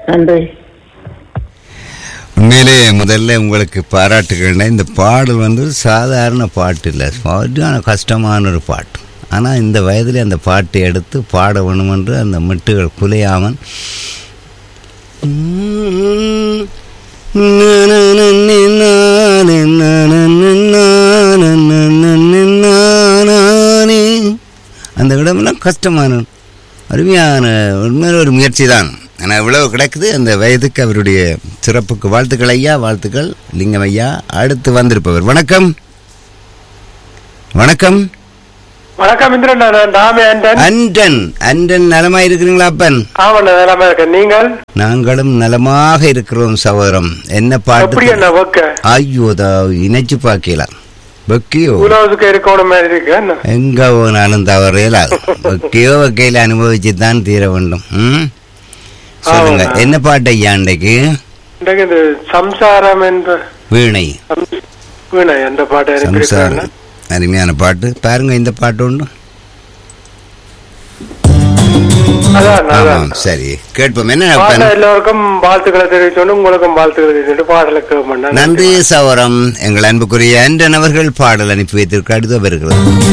நன்றி உண்மையிலே முதல்ல உங்களுக்கு பாராட்டுகள்னா இந்த பாடல் வந்து ஒரு சாதாரண பாட்டு இல்லை சரியான கஷ்டமான ஒரு பாட்டு ஆனால் இந்த வயதில் அந்த பாட்டை எடுத்து பாட வேணுமென்று அந்த மிட்டுகள் குலையாமல் அந்த இடமெல்லாம் கஷ்டமான அருமையான உண்மையில ஒரு முயற்சி தான் ஆனால் இவ்வளவு கிடக்குது அந்த வயதுக்கு அவருடைய சிறப்புக்கு வாழ்த்துக்கள் ஐயா வாழ்த்துக்கள் லிங்கம் ஐயா அடுத்து வந்திருப்பவர் வணக்கம் வணக்கம் வணக்கம் இந்திரன் நான் ராமே அண்டன் அண்டன் அண்டன் நலமா இருக்கிறீங்களா அப்பன் ஆமாண்ணா நலமா இருக்கேன் நீங்கள் நாங்களும் நலமாக இருக்கிறோம் சகோதரம் என்ன எப்படி பாட்டு என்ன ஒக்க ஐயோ தா இணைச்சு பார்க்கலாம் வெக்கியோ உலகத்துக்கு இருக்கணும் மாதிரி இருக்கு என்ன எங்க போனாலும் தவறையில வெக்கியோ வக்கையில அனுபவிச்சு தான் தீர வேண்டும் ம் சொல்லுங்க ஆமாங்க. என்ன பாட்டு ஐயா அன்றைக்கு இன்றைக்கு இந்த சம்சாரம் என்ற வீணை சம்- வீணை என்ற பாட்டை சம்சாரம் இருக்கிறேன் அருமையான பாட்டு பாருங்க இந்த பாட்டு ஒன்று அதான் அதான் ஆமாம் சரி கேட்போம் என்ன பாட்ட அப்பன்? எல்லோருக்கும் வாழ்த்துக்களை தெரிவிச்சோண்டு உங்களுக்கும் வாழ்த்துக்களை தெரிவிச்சுட்டு பாடலை கேட்போம் நன்றி சவரம் எங்கள் அன்புக்குரிய அன்றன் அவர்கள் பாடல் அனுப்பி வைத்திருக்க அடுத்து வருகிறது